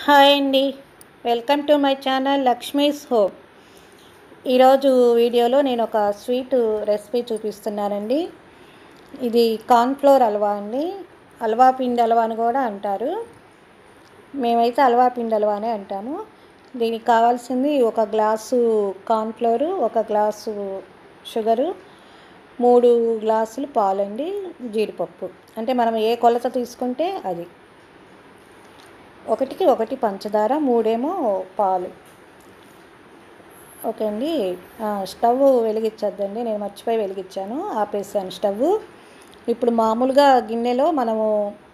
hi అండి welcome to my channel Lakshmi's hope ఈరోజు వీడియోలో నేను ఒక స్వీట్ రెసిపీ చూపిస్తున్నానండి ఇది కార్న్ఫ్లోర్ హల్వా అండి హల్వా పిండి హల్వా అని కూడా అంటారు మేమైతే హల్వా పిండి హల్వానే అంటాము దీనికి కావాల్సింది ఒక గ్లాసు కార్న్ఫ్లోరు ఒక గ్లాసు షుగరు మూడు గ్లాసులు పాలండి జీడిపప్పు అంటే మనం ఏ కొలత తీసుకుంటే అది ఒకటికి ఒకటి పంచదార మూడేమో పాలు ఓకే అండి ఆ, స్టవ్ వెలిగించొద్దండి నేను మర్చిపోయి వెలిగించాను ఆపేసాను స్టవ్ ఇప్పుడు మామూలుగా గిన్నెలో మనము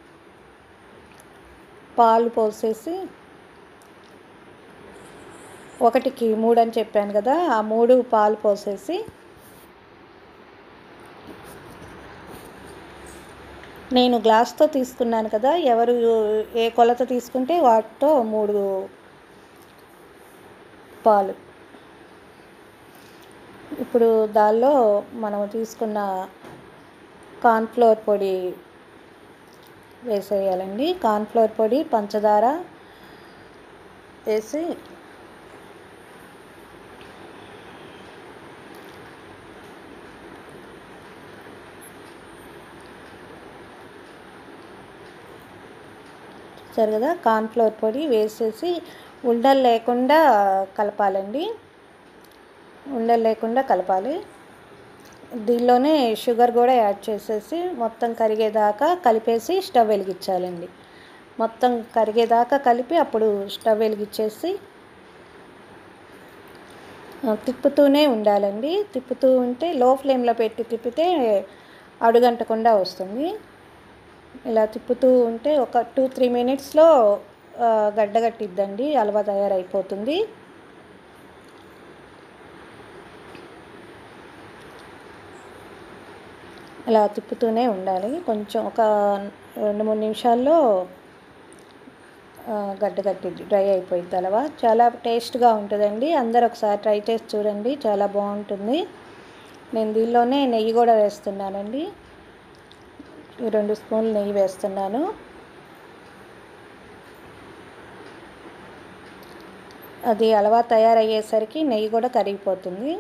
పాలు పోసేసి ఒకటికి మూడు అని చెప్పాను కదా ఆ మూడు పాలు పోసేసి నేను గ్లాస్తో తీసుకున్నాను కదా ఎవరు ఏ కొలత తీసుకుంటే వాటితో మూడు పాలు ఇప్పుడు దానిలో మనం తీసుకున్న కార్న్ఫ్లోర్ పొడి వేసేయాలండి కార్న్ఫ్లోర్ పొడి పంచదార వేసి చూసారు కదా కార్న్ఫ్లోర్ పొడి వేసేసి ఉండలు లేకుండా కలపాలండి ఉండలు లేకుండా కలపాలి దీనిలోనే షుగర్ కూడా యాడ్ చేసేసి మొత్తం కరిగేదాకా కలిపేసి స్టవ్ వెలిగించాలండి మొత్తం కరిగేదాకా కలిపి అప్పుడు స్టవ్ వెలిగించేసి ఆ, తిప్పుతూనే ఉండాలండి తిప్పుతూ ఉంటే లో ఫ్లేమ్లో పెట్టి తిప్పితే అడుగంటకుండా వస్తుంది ఇలా తిప్పుతూ ఉంటే ఒక టూ త్రీ మినిట్స్లో గడ్డగట్టిద్దండి హల్వా తయారైపోతుంది అలా తిప్పుతూనే ఉండాలి కొంచెం ఒక రెండు మూడు నిమిషాల్లో ఆ, గడ్డగట్టిద్ది డ్రై అయిపోయింది హల్వా చాలా టేస్ట్గా ఉంటుందండి అందరు ఒకసారి ట్రై చేసి చూడండి చాలా బాగుంటుంది నేను దీనిలోనే నెయ్యి కూడా వేస్తున్నానండి ఈ రెండు స్పూన్లు నెయ్యి వేస్తున్నాను అది హల్వా తయారయ్యేసరికి నెయ్యి కూడా కరిగిపోతుంది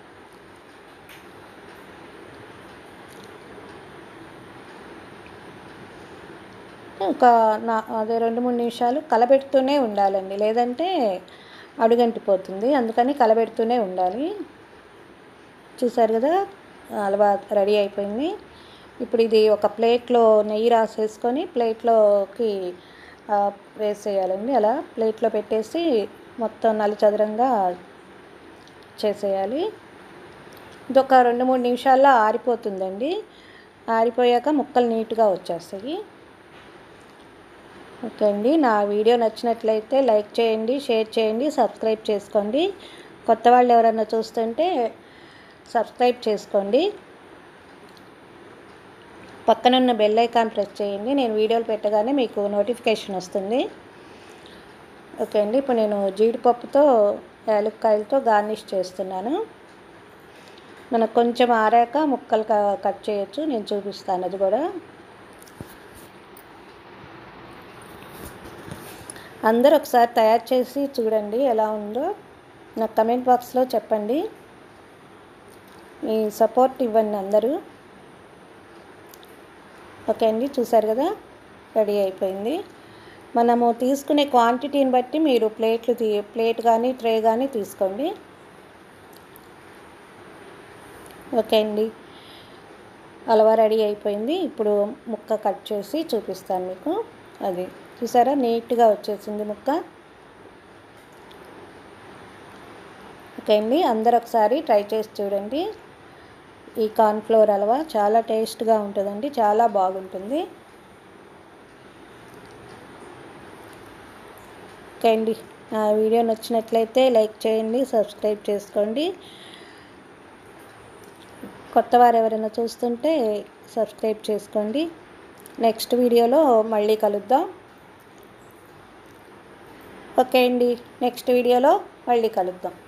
ఒక నా అదే రెండు మూడు నిమిషాలు కలబెడుతూనే ఉండాలండి లేదంటే అడుగంటిపోతుంది అందుకని కలబెడుతూనే ఉండాలి చూసారు కదా హల్వా రెడీ అయిపోయింది ఇప్పుడు ఇది ఒక ప్లేట్లో నెయ్యి రాసేసుకొని ప్లేట్లోకి ఆ, వేసేయాలండి అలా ప్లేట్లో పెట్టేసి మొత్తం నలుచదరంగా చేసేయాలి ఇది ఒక రెండు మూడు నిమిషాల్లో ఆరిపోతుందండి ఆరిపోయాక ముక్కలు నీట్గా వచ్చేస్తాయి ఓకే అండి నా వీడియో నచ్చినట్లయితే లైక్ చేయండి షేర్ చేయండి సబ్స్క్రైబ్ చేసుకోండి కొత్త వాళ్ళు ఎవరైనా చూస్తుంటే సబ్స్క్రైబ్ చేసుకోండి పక్కనున్న బెల్ ఐకాన్ ప్రెస్ చేయండి నేను వీడియోలు పెట్టగానే మీకు నోటిఫికేషన్ వస్తుంది ఓకే అండి ఇప్పుడు నేను జీడిపప్పుతో యాలక్కాయలతో గార్నిష్ చేస్తున్నాను మనకు కొంచెం ఆరాక ముక్కలు క- కట్ చేయొచ్చు నేను చూపిస్తాను అది కూడా అందరూ ఒకసారి తయారు చేసి చూడండి ఎలా ఉందో నాకు కమెంట్ బాక్స్లో చెప్పండి మీ సపోర్ట్ ఇవ్వండి అందరూ ఓకే అండి చూసారు కదా రెడీ అయిపోయింది మనము తీసుకునే క్వాంటిటీని బట్టి మీరు ప్లేట్లు తీ ప్లేట్ కానీ ట్రే కానీ తీసుకోండి ఓకే అండి హల్వా రెడీ అయిపోయింది ఇప్పుడు ముక్క కట్ చేసి చూపిస్తాను మీకు అది చూసారా నీట్గా వచ్చేసింది ముక్క ఓకే అండి అందరు ఒకసారి ట్రై చేసి చూడండి ఈ కార్న్ఫ్లోర్ హల్వా చాలా టేస్ట్గా ఉంటుందండి చాలా బాగుంటుంది ఓకే అండి నా వీడియో నచ్చినట్లయితే లైక్ చేయండి సబ్స్క్రైబ్ చేసుకోండి కొత్త వారు ఎవరైనా చూస్తుంటే సబ్స్క్రైబ్ చేసుకోండి నెక్స్ట్ వీడియోలో మళ్ళీ కలుద్దాం ఓకే అండి నెక్స్ట్ వీడియోలో మళ్ళీ కలుద్దాం